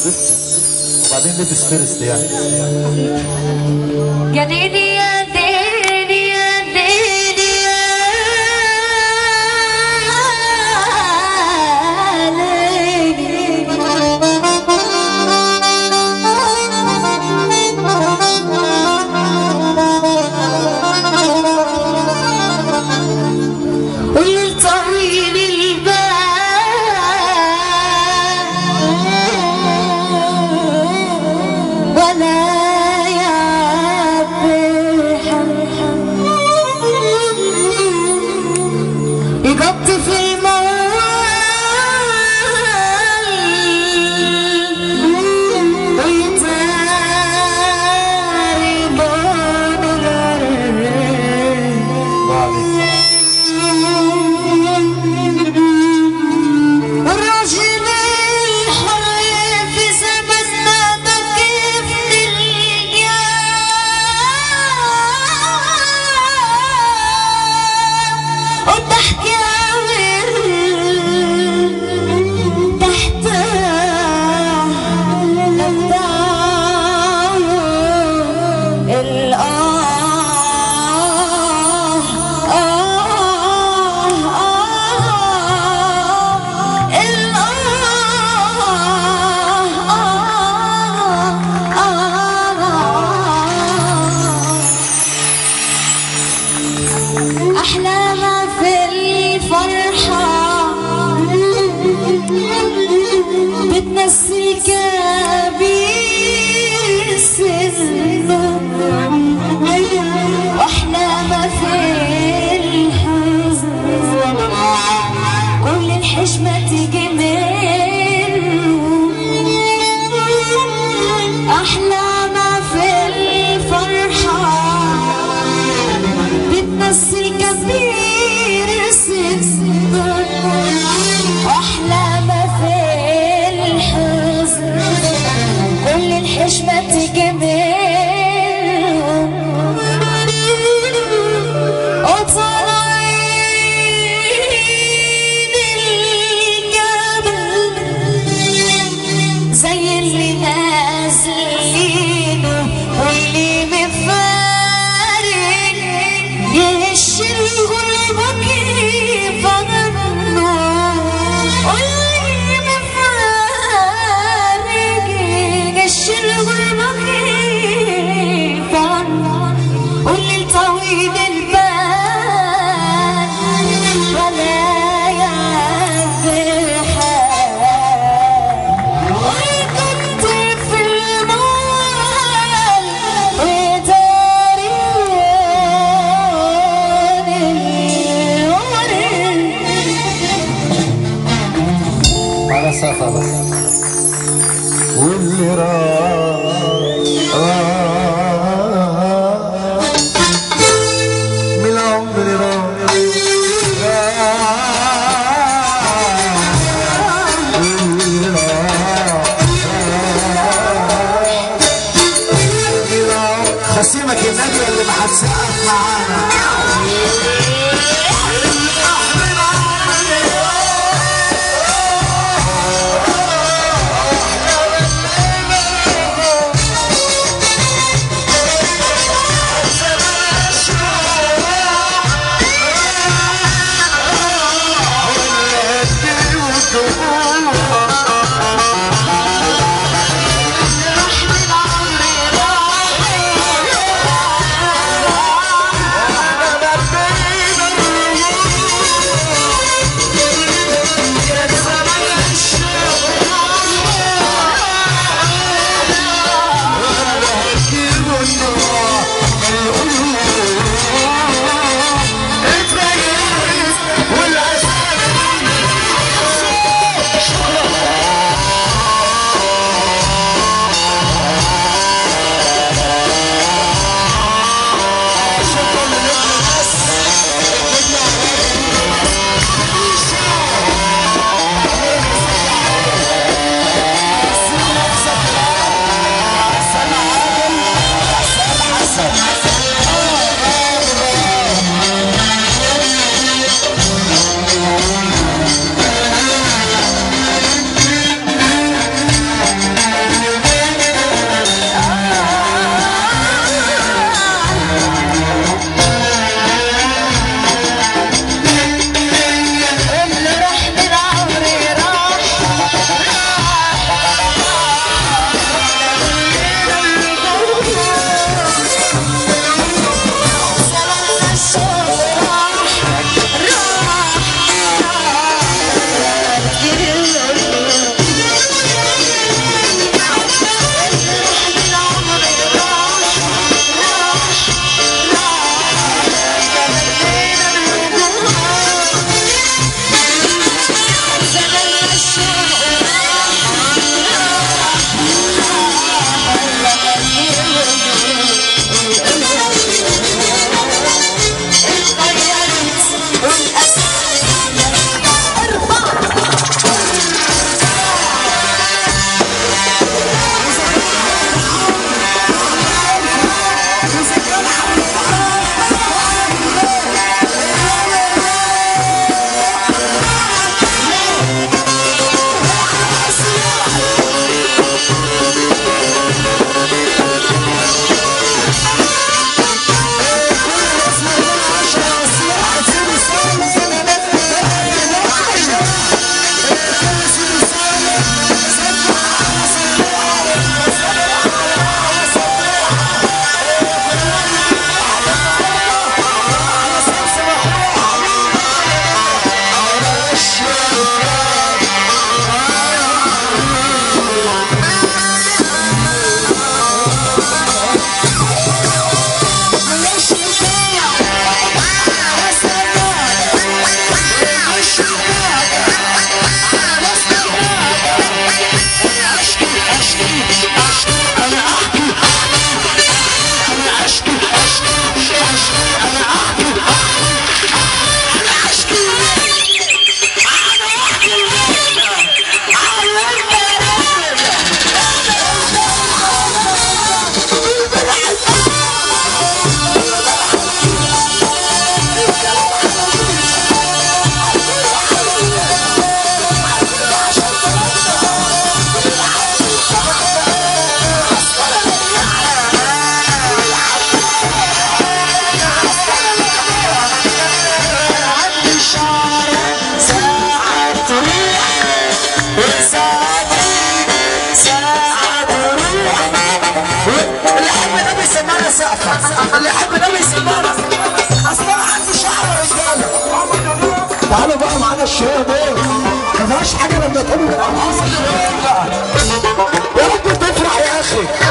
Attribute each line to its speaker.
Speaker 1: حبيبتي وبعدين ليديز فيرست يعني
Speaker 2: جنيني يا ديني يا ديني يا ليلي والليل طويل البال ولا يعبر يغطي في الموال ويطاري بون الغرب والراجل الحر في زمننا ده كيف نلقاه وتحكي عمر تحت أحلى ما في الفرحة بتنسي كبير سنه واحلى ما في الحزن كل الحشمة تيجي منه احلى ما في الفرحة بتنسي كبير سنه واحلى ما في الحزن كل الحشمة تيجي منهم وطالعين الجبل زي اللي نازلينه واللي مفارق يهش الغربة كيف عنه واللي مفارق يهش الغربة كيف عنه والليل طويل البال ولا يعبر حال وكنت في المال وداري
Speaker 1: على سفر واللي راح راح من العمر راح واللي راح خصيمك النبي اللي ما هتسقف معانا
Speaker 2: راح
Speaker 3: اللي يحب ده يسمعنا اصل انا عندي شعر رجاله
Speaker 1: تعالوا بقى معانا الشويه دول ما فيهاش حاجه لما تقولوا يا رب تفرح يا اخي